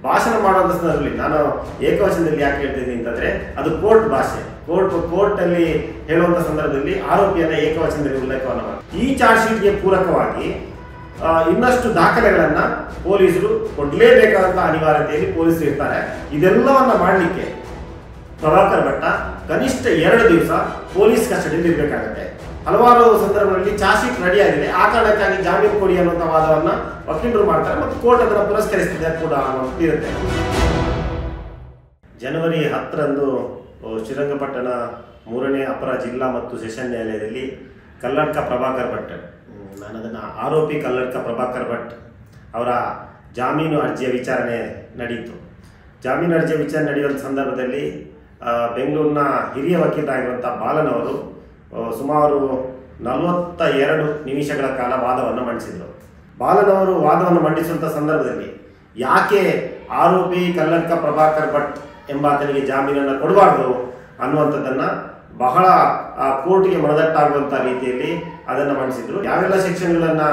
ಭಾಷಣ ಮಾಡುವಂಥ ಸಂದರ್ಭದಲ್ಲಿ ನಾನು ಏಕವಚನದಲ್ಲಿ ಯಾಕೆ ಹೇಳ್ತಿದ್ದೀನಿ ಅಂತಂದ್ರೆ ಅದು ಕೋರ್ಟ್ ಭಾಷೆ ಕೋರ್ಟ್ ಕೋರ್ಟ್ ಅಲ್ಲಿ ಹೇಳುವಂತ ಸಂದರ್ಭದಲ್ಲಿ ಆರೋಪಿಯನ್ನ ಏಕವಚನದಲ್ಲಿ ಉಲ್ಲೇಖವನ್ನು ಮಾಡಿ ಈ ಚಾರ್ಜ್ ಶೀಟ್ಗೆ ಪೂರಕವಾಗಿ ಆ, ಇನ್ನಷ್ಟು ದಾಖಲೆಗಳನ್ನ ಪೊಲೀಸರು ಕೊಡ್ಲೇಬೇಕಾದಂತ ಅನಿವಾರ್ಯತೆಯಲ್ಲಿ ಪೊಲೀಸರು ಇರ್ತಾರೆ ಇದೆಲ್ಲವನ್ನ ಮಾಡಲಿಕ್ಕೆ ಪ್ರಭಾಕರ್ ಭಟ್ಟ ಕನಿಷ್ಠ ಎರಡು ದಿವಸ ಪೊಲೀಸ್ ಕಸ್ಟಡಿಯಲ್ಲಿ ಇರಬೇಕಾಗುತ್ತೆ ಹಲವಾರು ಸಂದರ್ಭಗಳಲ್ಲಿ ಚಾರ್ಜ್ ಶೀಟ್ ರೆಡಿ ಆಗಿದೆ ಆ ಕಾರಣಕ್ಕಾಗಿ ಜಾಮೀನು ಕೊಡಿ ಅನ್ನುವಂಥ ವಾದವನ್ನ ವಕೀಲರು ಮಾಡ್ತಾರೆ ಮತ್ತು ಕೋರ್ಟ್ ಅದನ್ನು ಪುರಸ್ಕರಿಸಿದೆ ಕೂಡ ಅನ್ನೋದು ಇರುತ್ತೆ ಜನವರಿ ಹತ್ತರಂದು ಆ, ಶ್ರೀರಂಗಪಟ್ಟಣ ಮೂರನೇ ಅಪರ ಜಿಲ್ಲಾ ಮತ್ತು ಸೆಷನ್ ನ್ಯಾಯಾಲಯದಲ್ಲಿ ಕಲ್ಲಡ್ಕ ಪ್ರಭಾಕರ್ ಭಟ್ ಹ್ಮ್, ನಾನು ಅದನ್ನು ಆರೋಪಿ ಕಲ್ಲಡ್ಕ ಪ್ರಭಾಕರ್ ಭಟ್ ಅವರ ಜಾಮೀನು ಅರ್ಜಿಯ ವಿಚಾರಣೆ ನಡೆಯಿತು ಜಾಮೀನು ಅರ್ಜಿಯ ವಿಚಾರಣೆ ನಡೆಯುವಂಥ ಸಂದರ್ಭದಲ್ಲಿ ಆ, ಬೆಂಗಳೂರಿನ ಹಿರಿಯ ವಕೀಲರಾಗಿರುವಂಥ ಬಾಲನವರು ಆ, ಸುಮಾರು ನಲವತ್ತ ಎರಡು ನಿಮಿಷಗಳ ಕಾಲ ವಾದವನ್ನು ಮಂಡಿಸಿದರು ಬಾಲನವರು ವಾದವನ್ನು ಮಂಡಿಸುವಂಥ ಸಂದರ್ಭದಲ್ಲಿ ಯಾಕೆ ಆರೋಪಿ ಕಲ್ಲಡ್ಕ ಪ್ರಭಾಕರ್ ಭಟ್ ಎಂಬಾತನಿಗೆ ಜಾಮೀನನ್ನು ಕೊಡಬಾರ್ದು ಅನ್ನುವಂಥದ್ದನ್ನು ಬಹಳ ಆ, ಕೋರ್ಟ್ಗೆ ಮನದಟ್ಟಾಗುವಂಥ ರೀತಿಯಲ್ಲಿ ಅದನ್ನು ಮಂಡಿಸಿದ್ರು ಯಾವೆಲ್ಲ ಸೆಕ್ಷನ್ಗಳನ್ನು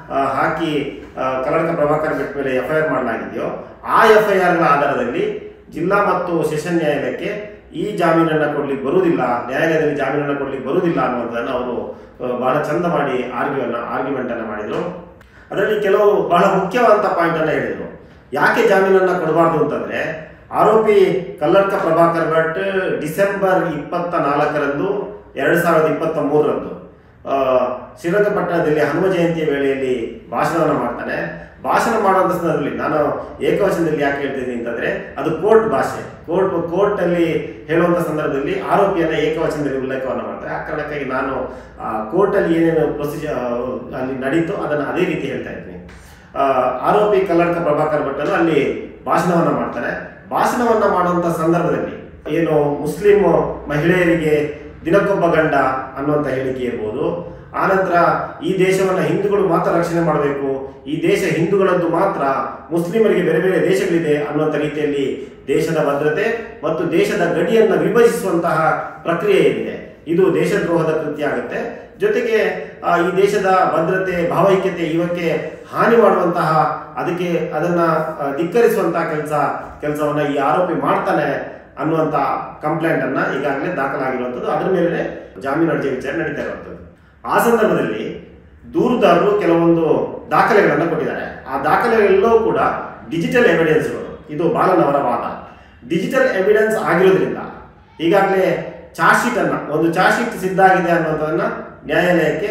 ಹಾಕಿ ಆ, ಕಲ್ಲಡ್ಕ ಪ್ರಭಾಕರ್ ಭಟ್ ಮೇಲೆ ಎಫ್ ಐ ಆರ್ ಮಾಡಲಾಗಿದೆಯೋ ಆ ಎಫ್ ಐ ಆರ್ಗಳ ಆಧಾರದಲ್ಲಿ ಜಿಲ್ಲಾ ಮತ್ತು ಸೆಷನ್ ನ್ಯಾಯಾಲಯಕ್ಕೆ ಈ ಜಾಮೀನನ್ನು ಕೊಡ್ಲಿಕ್ಕೆ ಬರುವುದಿಲ್ಲ ನ್ಯಾಯಾಲಯದಲ್ಲಿ ಜಾಮೀನನ್ನು ಕೊಡ್ಲಿಕ್ಕೆ ಬರುವುದಿಲ್ಲ ಅನ್ನುವಂಥದ್ದನ್ನು ಅವರು ಆ, ಬಹಳ ಚಂದ ಮಾಡಿ ಆರ್ಗ್ಯುವನ್ನು ಆರ್ಗ್ಯುಮೆಂಟನ್ನು ಮಾಡಿದರು ಅದರಲ್ಲಿ ಕೆಲವು ಬಹಳ ಮುಖ್ಯವಾದಂಥ ಪಾಯಿಂಟನ್ನು ಹೇಳಿದರು ಯಾಕೆ ಜಾಮೀನನ್ನು ಕೊಡಬಾರ್ದು ಅಂತಂದರೆ ಆರೋಪಿ ಕಲ್ಲಡ್ಕ ಪ್ರಭಾಕರ್ ಭಟ್ ಡಿಸೆಂಬರ್ ಇಪ್ಪತ್ತ ನಾಲ್ಕರಂದು ಎರಡು ಸಾವಿರದ ಇಪ್ಪತ್ತ ಮೂರರಂದು ಆ, ಶ್ರೀರಂಗಪಟ್ಟಣದಲ್ಲಿ ಹನುಮ ಜಯಂತಿಯ ವೇಳೆಯಲ್ಲಿ ಭಾಷಣವನ್ನು ಮಾಡ್ತಾನೆ ಭಾಷಣ ಮಾಡುವಂಥ ಸಂದರ್ಭದಲ್ಲಿ ನಾನು ಏಕವಚನದಲ್ಲಿ ಯಾಕೆ ಹೇಳ್ತಿದ್ದೀನಿ ಅಂತಂದ್ರೆ ಅದು ಕೋರ್ಟ್ ಭಾಷೆ ಕೋರ್ಟ್ ಕೋರ್ಟಲ್ಲಿ ಹೇಳುವಂಥ ಸಂದರ್ಭದಲ್ಲಿ ಆರೋಪಿಯನ್ನ ಏಕವಚನದಲ್ಲಿ ಉಲ್ಲೇಖವನ್ನು ಮಾಡ್ತಾರೆ ಆ ಕಾರಣಕ್ಕಾಗಿ ನಾನು ಆ, ಕೋರ್ಟಲ್ಲಿ ಏನೇನು ಪ್ರೊಸೀಜರ್ ಅಲ್ಲಿ ನಡೀತು ಅದನ್ನು ಅದೇ ರೀತಿ ಹೇಳ್ತಾ ಇದ್ದೀನಿ ಆ, ಆರೋಪಿ ಕಲ್ಲಡ್ಕ ಪ್ರಭಾಕರ್ ಭಟ್ಟನು ಅಲ್ಲಿ ಭಾಷಣವನ್ನು ಮಾಡ್ತಾನೆ ಭಾಷಣವನ್ನು ಮಾಡುವಂಥ ಸಂದರ್ಭದಲ್ಲಿ ಏನು ಮುಸ್ಲಿಂ ಮಹಿಳೆಯರಿಗೆ ದಿನಕ್ಕೊಬ್ಬ ಗಂಡ ಅನ್ನುವಂಥ ಹೇಳಿಕೆ ಇರ್ಬೋದು ಆನಂತರ ಈ ದೇಶವನ್ನು ಹಿಂದೂಗಳು ಮಾತ್ರ ರಕ್ಷಣೆ ಮಾಡಬೇಕು ಈ ದೇಶ ಹಿಂದೂಗಳದ್ದು ಮಾತ್ರ ಮುಸ್ಲಿಮರಿಗೆ ಬೇರೆ ಬೇರೆ ದೇಶಗಳಿದೆ ಅನ್ನುವಂಥ ರೀತಿಯಲ್ಲಿ ದೇಶದ ಭದ್ರತೆ ಮತ್ತು ದೇಶದ ಗಡಿಯನ್ನು ವಿಭಜಿಸುವಂತಹ ಪ್ರಕ್ರಿಯೆ ಏನಿದೆ ಇದು ದೇಶದ್ರೋಹದ ಕೃತ್ಯ ಆಗುತ್ತೆ ಜೊತೆಗೆ ಆ, ಈ ದೇಶದ ಭದ್ರತೆ ಭಾವೈಕ್ಯತೆ ಇವಕ್ಕೆ ಹಾನಿ ಮಾಡುವಂತಹ ಅದಕ್ಕೆ ಅದನ್ನ ಆ, ಧಿಕ್ಕರಿಸುವಂತಹ ಕೆಲಸ ಕೆಲಸವನ್ನ ಈ ಆರೋಪಿ ಮಾಡ್ತಾನೆ ಅನ್ನುವಂಥ ಕಂಪ್ಲೇಂಟ್ ಅನ್ನ ಈಗಾಗಲೇ ದಾಖಲಾಗಿರುವಂಥದ್ದು ಅದರ ಮೇಲೆ ಜಾಮೀನು ಅರ್ಜಿ ವಿಚಾರಣೆ ನಡೀತಾ ಇರುವಂಥದ್ದು ಆ ಸಂದರ್ಭದಲ್ಲಿ ದೂರುದಾರರು ಕೆಲವೊಂದು ದಾಖಲೆಗಳನ್ನು ಕೊಟ್ಟಿದ್ದಾರೆ ಆ ದಾಖಲೆಗಳೆಲ್ಲವೂ ಕೂಡ ಡಿಜಿಟಲ್ ಎವಿಡೆನ್ಸ್ಗಳು ಇದು ಬಾಲನವರ ವಾದ ಡಿಜಿಟಲ್ ಎವಿಡೆನ್ಸ್ ಆಗಿರೋದ್ರಿಂದ ಈಗಾಗಲೇ ಚಾರ್ಜ್ ಶೀಟ್ ಅನ್ನ ಒಂದು ಚಾರ್ಜ್ ಶೀಟ್ ಸಿದ್ಧ ಆಗಿದೆ ಅನ್ನುವಂಥದ್ದನ್ನ ನ್ಯಾಯಾಲಯಕ್ಕೆ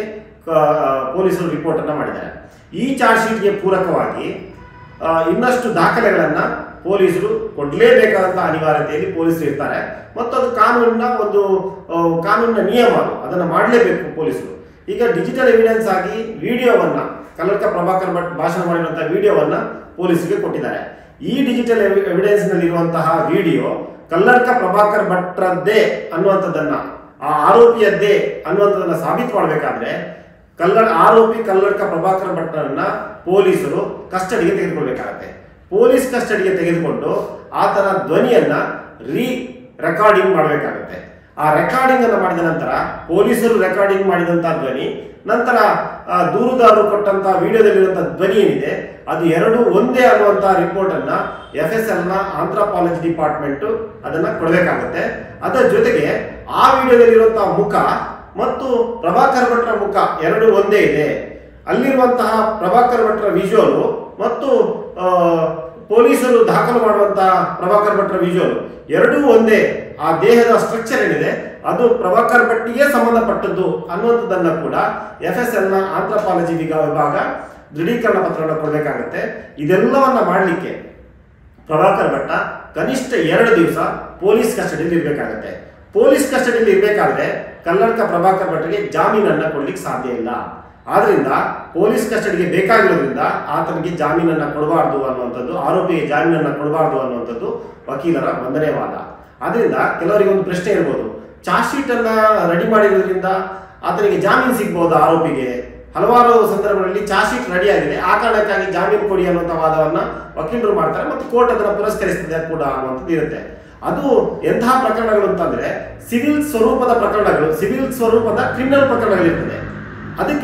ಕ- ಪೊಲೀಸರು ರಿಪೋರ್ಟ್ ಅನ್ನ ಮಾಡಿದ್ದಾರೆ ಈ ಚಾರ್ಜ್ ಶೀಟ್ಗೆ ಪೂರಕವಾಗಿ ಆ, ಇನ್ನಷ್ಟು ದಾಖಲೆಗಳನ್ನ ಪೊಲೀಸರು ಕೊಡಲೇಬೇಕಾದಂಥ ಅನಿವಾರ್ಯತೆಯಲ್ಲಿ ಪೊಲೀಸರು ಇರ್ತಾರೆ ಮತ್ತು ಅದು ಕಾನೂನಿನ ಒಂದು ಆ, ಕಾನೂನಿನ ನಿಯಮ ಅದು ಅದನ್ನು ಮಾಡಲೇಬೇಕು ಪೊಲೀಸರು ಈಗ ಡಿಜಿಟಲ್ ಎವಿಡೆನ್ಸ್ ಆಗಿ ವಿಡಿಯೋವನ್ನ ಕಲ್ಲಡ್ಕ ಪ್ರಭಾಕರ್ ಭಟ್ ಭಾಷಣ ಮಾಡಿರುವಂತಹ ವಿಡಿಯೋವನ್ನ ಪೊಲೀಸರಿಗೆ ಕೊಟ್ಟಿದ್ದಾರೆ ಈ ಡಿಜಿಟಲ್ ಎವಿಡೆನ್ಸ್ ನಲ್ಲಿರುವಂತಹ ವಿಡಿಯೋ ಕಲ್ಲಡ್ಕ ಪ್ರಭಾಕರ್ ಭಟ್ರದ್ದೇ ಅನ್ನುವಂಥದ್ದನ್ನ ಆ ಆರೋಪಿಯದ್ದೇ ಅನ್ನುವಂಥದ್ದನ್ನ ಸಾಬೀತು ಮಾಡಬೇಕಾದ್ರೆ ಕಲ್ಲಡ ಆರೋಪಿ ಕಲ್ಲಡ್ಕ ಪ್ರಭಾಕರ್ ಭಟ್ರನ್ನ ಪೊಲೀಸರು ಕಸ್ಟಡಿಗೆ ತೆಗೆದುಕೊಳ್ಬೇಕಾಗತ್ತೆ ಪೊಲೀಸ್ ಕಸ್ಟಡಿಗೆ ತೆಗೆದುಕೊಂಡು ಆತನ ಧ್ವನಿಯನ್ನ ರೀ ರೆಕಾರ್ಡಿಂಗ್ ಮಾಡಬೇಕಾಗುತ್ತೆ ಆ ರೆಕಾರ್ಡಿಂಗ್ ಅನ್ನು ಮಾಡಿದ ನಂತರ ಪೊಲೀಸರು ರೆಕಾರ್ಡಿಂಗ್ ಮಾಡಿದಂತಹ ಧ್ವನಿ ನಂತರ ಆ, ದೂರುದಾರರು ಕೊಟ್ಟಂತಹ ವಿಡಿಯೋದಲ್ಲಿರುವಂತಹ ಧ್ವನಿ ಏನಿದೆ ಅದು ಎರಡು ಒಂದೇ ಅನ್ನುವಂತಹ ರಿಪೋರ್ಟ್ ಅನ್ನ ಎಫ್ ಎಸ್ ಎಲ್ ನ ಆಂಥ್ರಪಾಲಜಿ ಡಿಪಾರ್ಟ್ಮೆಂಟ್ ಅದನ್ನ ಕೊಡಬೇಕಾಗುತ್ತೆ ಅದರ ಜೊತೆಗೆ ಆ ವಿಡಿಯೋದಲ್ಲಿರುವಂತಹ ಮುಖ ಮತ್ತು ಪ್ರಭಾಕರ್ ಭಟ್ರ ಮುಖ ಎರಡು ಒಂದೇ ಇದೆ ಅಲ್ಲಿರುವಂತಹ ಪ್ರಭಾಕರ್ ಭಟ್ರ ವಿಜುವಲ್ ಮತ್ತು ಆ, ಪೊಲೀಸರು ದಾಖಲು ಮಾಡುವಂತಹ ಪ್ರಭಾಕರ್ ಭಟ್ರ ವಿಜುವಲ್ ಎರಡೂ ಒಂದೇ ಆ ದೇಹದ ಸ್ಟ್ರಕ್ಚರ್ ಏನಿದೆ ಅದು ಪ್ರಭಾಕರ್ ಭಟ್ಟಿಗೆ ಸಂಬಂಧಪಟ್ಟದ್ದು ಅನ್ನುವಂಥದ್ದನ್ನ ಕೂಡ ಎಫ್ ಎಸ್ ಎಲ್ ನ ಆಂಥ್ರಪಾಲಜಿ ವಿಭಾಗ ದೃಢೀಕರಣ ಪತ್ರವನ್ನು ಕೊಡಬೇಕಾಗುತ್ತೆ ಇದೆಲ್ಲವನ್ನ ಮಾಡಲಿಕ್ಕೆ ಪ್ರಭಾಕರ್ ಭಟ್ಟ ಕನಿಷ್ಠ ಎರಡು ದಿವಸ ಪೊಲೀಸ್ ಕಸ್ಟಡಿಯಲ್ಲಿ ಇರಬೇಕಾಗುತ್ತೆ ಪೊಲೀಸ್ ಕಸ್ಟಡಿಯಲ್ಲಿ ಇರಬೇಕಾದ್ರೆ ಕಲ್ಲಡ್ಕ ಪ್ರಭಾಕರ್ ಭಟ್ರಿಗೆ ಜಾಮೀನನ್ನ ಕೊಡ್ಲಿಕ್ಕೆ ಸಾಧ್ಯ ಇಲ್ಲ ಆದ್ರಿಂದ ಪೊಲೀಸ್ ಕಸ್ಟಡಿಗೆ ಬೇಕಾಗಿರೋದ್ರಿಂದ ಆತನಿಗೆ ಜಾಮೀನನ್ನ ಕೊಡಬಾರ್ದು ಅನ್ನುವಂಥದ್ದು ಆರೋಪಿಗೆ ಜಾಮೀನನ್ನ ಕೊಡಬಾರ್ದು ಅನ್ನುವಂಥದ್ದು ವಕೀಲರ ಒಂದನೇ ವಾದ ಆದ್ರಿಂದ ಕೆಲವರಿಗೆ ಒಂದು ಪ್ರಶ್ನೆ ಇರ್ಬೋದು ಚಾರ್ಜ್ ಶೀಟ್ ಅನ್ನ ರೆಡಿ ಮಾಡಿರೋದ್ರಿಂದ ಆತನಿಗೆ ಜಾಮೀನು ಸಿಗ್ಬೋದು ಆರೋಪಿಗೆ ಹಲವಾರು ಸಂದರ್ಭಗಳಲ್ಲಿ ಚಾರ್ಜ್ ಶೀಟ್ ರೆಡಿ ಆಗಿದೆ ಆ ಕಾರಣಕ್ಕಾಗಿ ಜಾಮೀನು ಕೊಡಿ ಅನ್ನುವಂಥ ವಾದವನ್ನ ವಕೀಲರು ಮಾಡ್ತಾರೆ ಮತ್ತು ಕೋರ್ಟ್ ಅದನ್ನು ಪುರಸ್ಕರಿಸಿದೆ ಕೂಡ ಅನ್ನುವಂಥದ್ದು ಇರುತ್ತೆ ಅದು ಎಂತಹ ಪ್ರಕರಣಗಳು ಅಂತಂದ್ರೆ ಸಿವಿಲ್ ಸ್ವರೂಪದ ಪ್ರಕರಣಗಳು ಸಿವಿಲ್ ಸ್ವರೂಪದ ಕ್ರಿಮಿನಲ್ ಪ್ರಕರಣಗಳಿರ್ತದೆ ಅದಕ್ಕೆ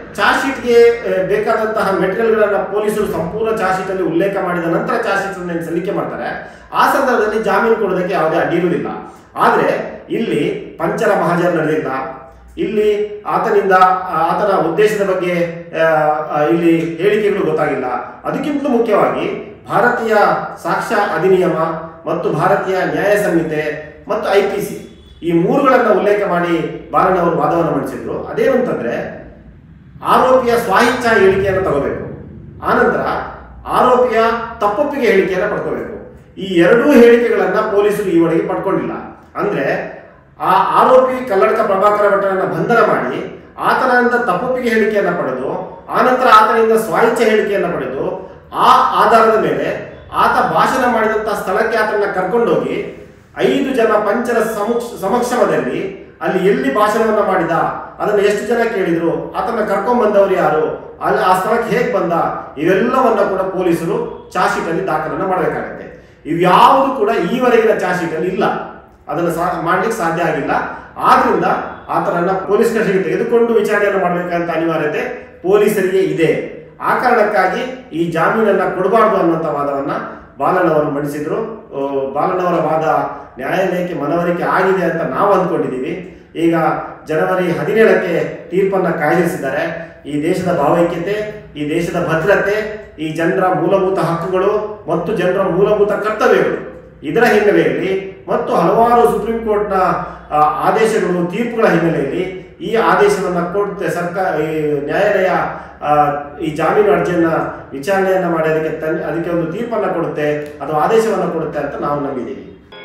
ಚಾರ್ಜ್ ಶೀಟ್ಗೆ ಬೇಕಾದಂತಹ ಮೆಟೀರಿಯಲ್ಗಳನ್ನ ಪೊಲೀಸರು ಸಂಪೂರ್ಣ ಚಾರ್ಜ್ ಶೀಟ್ ಅಲ್ಲಿ ಉಲ್ಲೇಖ ಮಾಡಿದ ನಂತರ ಚಾರ್ಜ್ ಶೀಟ್ ಅನ್ನು ಸಲ್ಲಿಕೆ ಮಾಡ್ತಾರೆ ಆ ಸಂದರ್ಭದಲ್ಲಿ ಜಾಮೀನು ಕೊಡೋದಕ್ಕೆ ಯಾವುದೇ ಅಡ್ಡಿ ಇರುವುದಿಲ್ಲ ಆದ್ರೆ ಇಲ್ಲಿ ಪಂಚರ ಮಹಾಜರ್ ನಡೆದಿಲ್ಲ ಇಲ್ಲಿ ಆತನಿಂದ ಆ, ಆತನ ಉದ್ದೇಶದ ಬಗ್ಗೆ ಆ, ಆ, ಇಲ್ಲಿ ಹೇಳಿಕೆಗಳು ಗೊತ್ತಾಗಿಲ್ಲ ಅದಕ್ಕಿಂತಲೂ ಮುಖ್ಯವಾಗಿ ಭಾರತೀಯ ಸಾಕ್ಷ್ಯ ಅಧಿನಿಯಮ ಮತ್ತು ಭಾರತೀಯ ನ್ಯಾಯ ಸಂಹಿತೆ ಮತ್ತು ಐ ಪಿ ಸಿ ಈ ಮೂರುಗಳನ್ನು ಉಲ್ಲೇಖ ಮಾಡಿ ಬಾಲನವರು ವಾದವನ್ನು ಮಂಡಿಸಿದ್ರು ಅದೇನು ಅಂತಂದ್ರೆ ಆರೋಪಿಯ ಸ್ವಾಯಿಚ್ಛಾ ಹೇಳಿಕೆಯನ್ನು ತಗೋಬೇಕು ಆನಂತರ ಆರೋಪಿಯ ತಪ್ಪೊಪ್ಪಿಗೆ ಹೇಳಿಕೆಯನ್ನು ಪಡ್ಕೋಬೇಕು ಈ ಎರಡೂ ಹೇಳಿಕೆಗಳನ್ನ ಪೊಲೀಸರು ಈವರೆಗೆ ಪಡ್ಕೊಂಡಿಲ್ಲ ಅಂದ್ರೆ ಆ ಆರೋಪಿ ಕಲ್ಲಡ್ಕ ಪ್ರಭಾಕರ ಭಟ್ಟರನ್ನ ಬಂಧನ ಮಾಡಿ ಆತನಿಂದ ತಪ್ಪೊಪ್ಪಿಗೆ ಹೇಳಿಕೆಯನ್ನು ಪಡೆದು ಆನಂತರ ಆತನಿಂದ ಸ್ವಾಯಿಚ್ಛ ಹೇಳಿಕೆಯನ್ನು ಪಡೆದು ಆ ಆಧಾರದ ಮೇಲೆ ಆತ ಭಾಷಣ ಮಾಡಿದಂತಹ ಸ್ಥಳಕ್ಕೆ ಆತನ ಕರ್ಕೊಂಡೋಗಿ ಐದು ಜನ ಪಂಚರ ಸಮಕ್ಷ ಸಮಕ್ಷಮದಲ್ಲಿ ಅಲ್ಲಿ ಎಲ್ಲಿ ಭಾಷಣವನ್ನ ಮಾಡಿದ ಅದನ್ನು ಎಷ್ಟು ಜನ ಕೇಳಿದ್ರು ಆತನ ಕರ್ಕೊಂಡ್ ಬಂದವರು ಯಾರು ಅಲ್ಲಿ ಆ ಸ್ಥಳಕ್ಕೆ ಹೇಗೆ ಬಂದ ಇವೆಲ್ಲವನ್ನ ಕೂಡ ಪೊಲೀಸರು ಚಾರ್ಜ್ ಶೀಟ್ ಅಲ್ಲಿ ದಾಖಲನ್ನ ಮಾಡಬೇಕಾಗತ್ತೆ ಇವ್ಯಾವುದು ಕೂಡ ಈವರೆಗಿನ ಚಾರ್ಜ್ ಶೀಟ್ ಅಲ್ಲಿ ಇಲ್ಲ ಅದನ್ನು ಸಾ ಮಾಡ್ಲಿಕ್ಕೆ ಸಾಧ್ಯ ಆಗಿಲ್ಲ ಆದ್ರಿಂದ ಆತನನ್ನ ಪೊಲೀಸ್ ಕಸ್ಟಡಿಗೆ ತೆಗೆದುಕೊಂಡು ವಿಚಾರಣೆಯನ್ನು ಮಾಡಬೇಕಂತ ಅನಿವಾರ್ಯತೆ ಪೊಲೀಸರಿಗೆ ಇದೆ ಆ ಕಾರಣಕ್ಕಾಗಿ ಈ ಜಾಮೀನನ್ನ ಕೊಡಬಾರ್ದು ಅನ್ನುವಂಥ ವಾದವನ್ನ ಬಾಲನವರು ಮಂಡಿಸಿದ್ರು ಆ, ಬಾಲನವರ ವಾದ ನ್ಯಾಯಾಲಯಕ್ಕೆ ಮನವರಿಕೆ ಆಗಿದೆ ಅಂತ ನಾವು ಅಂದ್ಕೊಂಡಿದ್ದೀವಿ ಈಗ ಜನವರಿ ಹದಿನೇಳಕ್ಕೆ ತೀರ್ಪನ್ನ ಕಾಯ್ದಿರಿಸಿದ್ದಾರೆ ಈ ದೇಶದ ಭಾವೈಕ್ಯತೆ ಈ ದೇಶದ ಭದ್ರತೆ ಈ ಜನರ ಮೂಲಭೂತ ಹಕ್ಕುಗಳು ಮತ್ತು ಜನರ ಮೂಲಭೂತ ಕರ್ತವ್ಯಗಳು ಇದರ ಹಿನ್ನೆಲೆಯಲ್ಲಿ ಮತ್ತು ಹಲವಾರು ಸುಪ್ರೀಂ ಕೋರ್ಟ್ನ ಆ, ಆದೇಶಗಳು ತೀರ್ಪುಗಳ ಹಿನ್ನೆಲೆಯಲ್ಲಿ ಈ ಆದೇಶವನ್ನು ಕೊಡುತ್ತೆ ಸರ್ಕಾರ ಈ ನ್ಯಾಯಾಲಯ ಆ, ಈ ಜಾಮೀನು ಅರ್ಜಿಯನ್ನ ವಿಚಾರಣೆಯನ್ನ ಮಾಡಿ ಅದಕ್ಕೆ ತನ್ ಅದಕ್ಕೆ ಒಂದು ತೀರ್ಪನ್ನ ಕೊಡುತ್ತೆ ಅಥವಾ ಆದೇಶವನ್ನು ಕೊಡುತ್ತೆ ಅಂತ ನಾವು ನಂಬಿದ್ದೀವಿ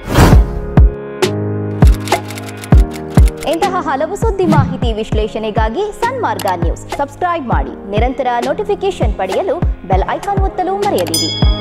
ಇಂತಹ ಹಲವು ಸುದ್ದಿ ಮಾಹಿತಿ ವಿಶ್ಲೇಷಣೆಗಾಗಿ ಸನ್ಮಾರ್ಗ ನ್ಯೂಸ್ ಸಬ್ಸ್ಕ್ರೈಬ್ ಮಾಡಿ ನಿರಂತರ ನೋಟಿಫಿಕೇಶನ್ ಪಡೆಯಲು ಬೆಲ್ ಐಕಾನ್ ಒತ್ತಲು ಮರೆಯದಿರಿ